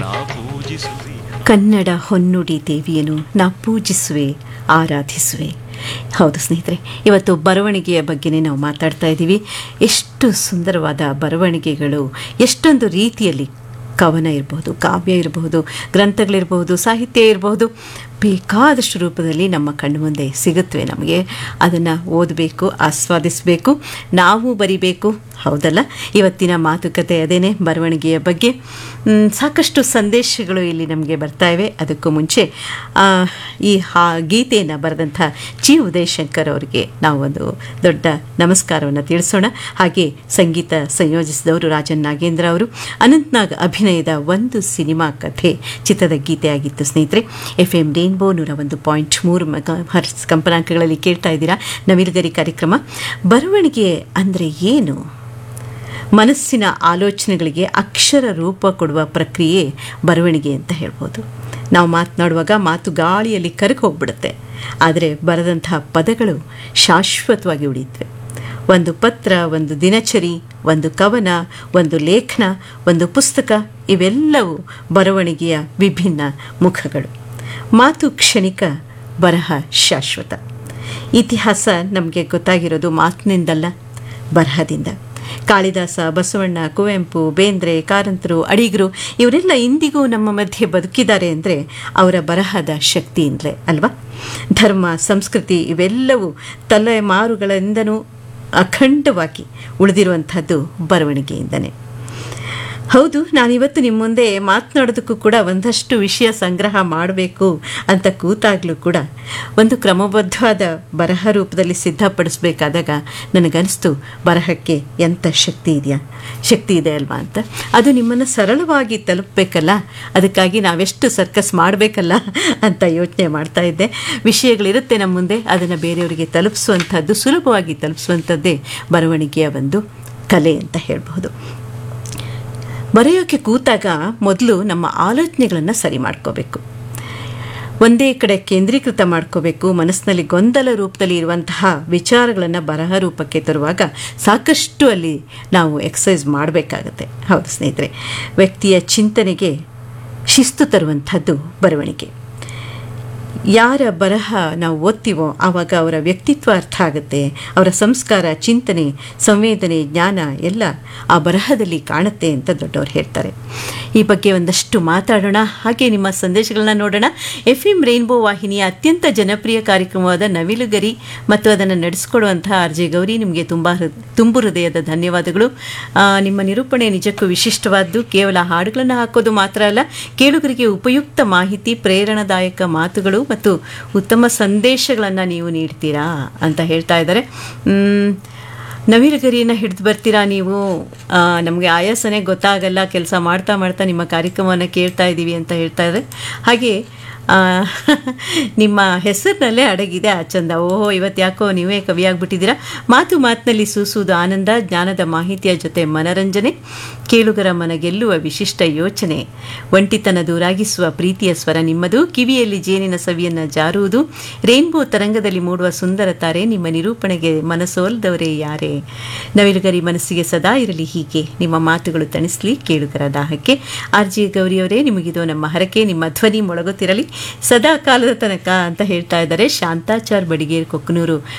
ನಾ ಪೂಜಿಸುವೆ ಕನ್ನಡ ಹೊನ್ನುಡಿ ದೇವಿಯನ್ನು ನಾ ಪೂಜಿಸುವೆ ಆರಾಧಿಸುವೆ ಹೌದು ಸ್ನೇಹಿತರೆ ಇವತ್ತು ಬರವಣಿಗೆಯ ಬಗ್ಗೆನೇ ನಾವು ಮಾತಾಡ್ತಾ ಇದ್ದೀವಿ ಎಷ್ಟು ಸುಂದರವಾದ ಬರವಣಿಗೆಗಳು ಎಷ್ಟೊಂದು ರೀತಿಯಲ್ಲಿ ಕವನ ಇರಬಹುದು ಕಾವ್ಯ ಇರಬಹುದು ಗ್ರಂಥಗಳಿರಬಹುದು ಸಾಹಿತ್ಯ ಇರಬಹುದು ಬೇಕಾದಷ್ಟು ರೂಪದಲ್ಲಿ ನಮ್ಮ ಕಣ್ಣು ಮುಂದೆ ಸಿಗುತ್ತವೆ ನಮಗೆ ಅದನ್ನು ಓದಬೇಕು ಆಸ್ವಾದಿಸಬೇಕು ನಾವು ಬರಿಬೇಕು ಹೌದಲ್ಲ ಇವತ್ತಿನ ಮಾತುಕತೆ ಅದೇನೆ ಬರವಣಿಗೆಯ ಬಗ್ಗೆ ಮ್, ಸಾಕಷ್ಟು ಸಂದೇಶಗಳು ಇಲ್ಲಿ ನಮಗೆ ಬರ್ತಾ ಇವೆ ಅದಕ್ಕೂ ಮುಂಚೆ ಆ, ಈ ಹಾ ಗೀತೆಯನ್ನು ಬರೆದಂಥ ಜಿ ಉದಯಶಂಕರ್ ಅವರಿಗೆ ನಾವು ಒಂದು ದೊಡ್ಡ ನಮಸ್ಕಾರವನ್ನು ತಿಳಿಸೋಣ ಹಾಗೆ ಸಂಗೀತ ಸಂಯೋಜಿಸಿದವರು ರಾಜನ್ ನಾಗೇಂದ್ರ ಅವರು ಅನಂತ್ನಾಗ್ ಅಭಿನಯದ ಒಂದು ಸಿನಿಮಾ ಕಥೆ ಚಿತ್ರದ ಗೀತೆಯಾಗಿತ್ತು ಸ್ನೇಹಿತರೆ ಎಫ್ ಎಂ ರೇನ್ಬೋ ನೂರ ಒಂದು ಪಾಯಿಂಟ್ ಮೂರು ಮೆಗಾ ಹರ್ಸ್ ಕಂಪನಾಂಕಗಳಲ್ಲಿ ಕೇಳ್ತಾ ಇದ್ದೀರಾ ನವಿಲುಗರಿ ಕಾರ್ಯಕ್ರಮ ಬರವಣಿಗೆ ಅಂದರೆ ಏನು ಮನಸ್ಸಿನ ಆಲೋಚನೆಗಳಿಗೆ ಅಕ್ಷರ ರೂಪ ಕೊಡುವ ಪ್ರಕ್ರಿಯೆ ಬರವಣಿಗೆ ಅಂತ ಹೇಳ್ಬೋದು ನಾವು ಮಾತನಾಡುವಾಗ ಮಾತು ಗಾಳಿಯಲ್ಲಿ ಕರಗಿ ಹೋಗ್ಬಿಡುತ್ತೆ ಆದರೆ ಬರೆದಂತಹ ಪದಗಳು ಶಾಶ್ವತವಾಗಿ ಉಳಿಯುತ್ತವೆ ಒಂದು ಪತ್ರ ಒಂದು ದಿನಚರಿ ಒಂದು ಕವನ ಒಂದು ಲೇಖನ ಒಂದು ಪುಸ್ತಕ ಇವೆಲ್ಲವೂ ಬರವಣಿಗೆಯ ವಿಭಿನ್ನ ಮುಖಗಳು ಮಾತು ಕ್ಷಣಿಕ ಬರಹ ಶಾಶ್ವತ ಇತಿಹಾಸ ನಮಗೆ ಗೊತ್ತಾಗಿರೋದು ಮಾತಿನಿಂದಲ್ಲ ಬರಹದಿಂದ ಕಾಳಿದಾಸ ಬಸವಣ್ಣ ಕುವೆಂಪು ಬೇಂದ್ರೆ ಕಾರಂತರು ಅಡಿಗರು ಇವರೆಲ್ಲ ಇಂದಿಗೂ ನಮ್ಮ ಮಧ್ಯೆ ಬದುಕಿದ್ದಾರೆ ಅಂದರೆ ಅವರ ಬರಹದ ಶಕ್ತಿಯಿಂದಲೇ ಅಲ್ವಾ ಧರ್ಮ ಸಂಸ್ಕೃತಿ ಇವೆಲ್ಲವೂ ತಲೆಮಾರುಗಳಿಂದನೂ ಅಖಂಡವಾಗಿ ಉಳಿದಿರುವಂಥದ್ದು ಬರವಣಿಗೆಯಿಂದನೇ ಹೌದು ನಾನಿವತ್ತು ನಿಮ್ಮ ಮುಂದೆ ಮಾತನಾಡೋದಕ್ಕೂ ಕೂಡ ಒಂದಷ್ಟು ವಿಷಯ ಸಂಗ್ರಹ ಮಾಡಬೇಕು ಅಂತ ಕೂತಾಗಲೂ ಕೂಡ ಒಂದು ಕ್ರಮಬದ್ಧವಾದ ಬರಹ ರೂಪದಲ್ಲಿ ಸಿದ್ಧಪಡಿಸ್ಬೇಕಾದಾಗ ನನಗನ್ನಿಸ್ತು ಬರಹಕ್ಕೆ ಎಂಥ ಶಕ್ತಿ ಇದೆಯಾ ಶಕ್ತಿ ಇದೆ ಅಲ್ವಾ ಅಂತ ಅದು ನಿಮ್ಮನ್ನು ಸರಳವಾಗಿ ತಲುಪಬೇಕಲ್ಲ ಅದಕ್ಕಾಗಿ ನಾವೆಷ್ಟು ಸರ್ಕಸ್ ಮಾಡಬೇಕಲ್ಲ ಅಂತ ಯೋಚನೆ ಮಾಡ್ತಾ ಇದ್ದೆ ವಿಷಯಗಳಿರುತ್ತೆ ನಮ್ಮ ಮುಂದೆ ಅದನ್ನು ಬೇರೆಯವರಿಗೆ ತಲುಪಿಸುವಂಥದ್ದು ಸುಲಭವಾಗಿ ತಲುಪಿಸುವಂಥದ್ದೇ ಬರವಣಿಗೆಯ ಒಂದು ಕಲೆ ಅಂತ ಹೇಳ್ಬೋದು ಬರೆಯೋಕ್ಕೆ ಕೂತಾಗ ಮೊದಲು ನಮ್ಮ ಆಲೋಚನೆಗಳನ್ನು ಸರಿ ಮಾಡ್ಕೋಬೇಕು ಒಂದೇ ಕಡೆ ಕೇಂದ್ರೀಕೃತ ಮಾಡ್ಕೋಬೇಕು ಮನಸ್ಸಿನಲ್ಲಿ ಗೊಂದಲ ರೂಪದಲ್ಲಿ ಇರುವಂತಹ ವಿಚಾರಗಳನ್ನು ಬರಹ ರೂಪಕ್ಕೆ ತರುವಾಗ ಸಾಕಷ್ಟು ಅಲ್ಲಿ ನಾವು ಎಕ್ಸಸೈಸ್ ಮಾಡಬೇಕಾಗತ್ತೆ ಹೌದು ಸ್ನೇಹಿತರೆ ವ್ಯಕ್ತಿಯ ಚಿಂತನೆಗೆ ಶಿಸ್ತು ತರುವಂಥದ್ದು ಬರವಣಿಗೆ ಯಾರ ಬರಹ ನಾವು ಓದ್ತೀವೋ ಆವಾಗ ಅವರ ವ್ಯಕ್ತಿತ್ವ ಅರ್ಥ ಆಗುತ್ತೆ ಅವರ ಸಂಸ್ಕಾರ ಚಿಂತನೆ ಸಂವೇದನೆ ಜ್ಞಾನ ಎಲ್ಲ ಆ ಬರಹದಲ್ಲಿ ಕಾಣುತ್ತೆ ಅಂತ ದೊಡ್ಡವರು ಹೇಳ್ತಾರೆ ಈ ಬಗ್ಗೆ ಒಂದಷ್ಟು ಮಾತಾಡೋಣ ಹಾಗೆ ನಿಮ್ಮ ಸಂದೇಶಗಳನ್ನ ನೋಡೋಣ ಎಫ್ ಎಂ ರೈನ್ಬೋ ವಾಹಿನಿಯ ಅತ್ಯಂತ ಜನಪ್ರಿಯ ಕಾರ್ಯಕ್ರಮವಾದ ನವಿಲುಗರಿ ಮತ್ತು ಅದನ್ನು ನಡೆಸ್ಕೊಡುವಂತಹ ಆರ್ ಜೆ ಗೌರಿ ನಿಮಗೆ ತುಂಬ ಹೃ ತುಂಬು ಹೃದಯದ ಧನ್ಯವಾದಗಳು ಆ, ನಿಮ್ಮ ನಿರೂಪಣೆ ನಿಜಕ್ಕೂ ವಿಶಿಷ್ಟವಾದ್ದು ಕೇವಲ ಹಾಡುಗಳನ್ನು ಹಾಕೋದು ಮಾತ್ರ ಅಲ್ಲ ಕೇಳುಗರಿಗೆ ಉಪಯುಕ್ತ ಮಾಹಿತಿ ಪ್ರೇರಣಾದಾಯಕ ಮಾತುಗಳು ಮತ್ತು ಉತ್ತಮ ಸಂದೇಶಗಳನ್ನು ನೀವು ನೀಡ್ತೀರಾ ಅಂತ ಹೇಳ್ತಾ ಇದ್ದಾರೆ ಮ್, ನವಿಲುಗರಿಯನ್ನು ಹಿಡಿದು ಬರ್ತೀರಾ ನೀವು ನಮಗೆ ಆಯಾಸನೇ ಗೊತ್ತಾಗಲ್ಲ ಕೆಲಸ ಮಾಡ್ತಾ ಮಾಡ್ತಾ ನಿಮ್ಮ ಕಾರ್ಯಕ್ರಮವನ್ನು ಕೇಳ್ತಾ ಇದ್ದೀವಿ ಅಂತ ಹೇಳ್ತಾ ಇದ್ದಾರೆ ಹಾಗೆ ಆ, ನಿಮ್ಮ ಹೆಸರಿನಲ್ಲೇ ಅಡಗಿದೆ ಆ ಚಂದ ಓಹೋ ಇವತ್ತು ಯಾಕೋ ನೀವೇ ಕವಿಯಾಗ್ಬಿಟ್ಟಿದ್ದೀರಾ ಮಾತು ಮಾತಿನಲ್ಲಿ ಸೂಸುವುದು ಆನಂದ ಜ್ಞಾನದ ಮಾಹಿತಿಯ ಜೊತೆ ಮನರಂಜನೆ ಕೇಳುಗರ ಮನ ಗೆಲ್ಲುವ ವಿಶಿಷ್ಟ ಯೋಚನೆ ಒಂಟಿತನ ದೂರಾಗಿಸುವ ಪ್ರೀತಿಯ ಸ್ವರ ನಿಮ್ಮದು ಕಿವಿಯಲ್ಲಿ ಜೇನಿನ ಸವಿಯನ್ನು ಜಾರುವುದು ರೇನ್ಬೋ ತರಂಗದಲ್ಲಿ ಮೂಡುವ ಸುಂದರ ತಾರೆ ನಿಮ್ಮ ನಿರೂಪಣೆಗೆ ಮನಸೋಲ್ದವರೇ ಯಾರೇ ನವಿಲುಗರಿ ಮನಸ್ಸಿಗೆ ಸದಾ ಇರಲಿ ಹೀಗೆ ನಿಮ್ಮ ಮಾತುಗಳು ತಣಿಸ್ಲಿ ಕೇಳುಗರ ದಾಹಕ್ಕೆ ಆರ್ ಜಿ ಗೌರಿಯವರೇ ನಿಮಗಿದು ನಮ್ಮ ಹರಕೆ ನಿಮ್ಮ ಧ್ವನಿ ಮೊಳಗುತ್ತಿರಲಿ ಸದಾ ಕಾಲದ ತನಕ ಅಂತ ಹೇಳ್ತಾ ಇದ್ದಾರೆ ಶಾಂತಾಚಾರ್ ಬಡಿಗೇರ್ ಕೊಕ್ಕನೂರು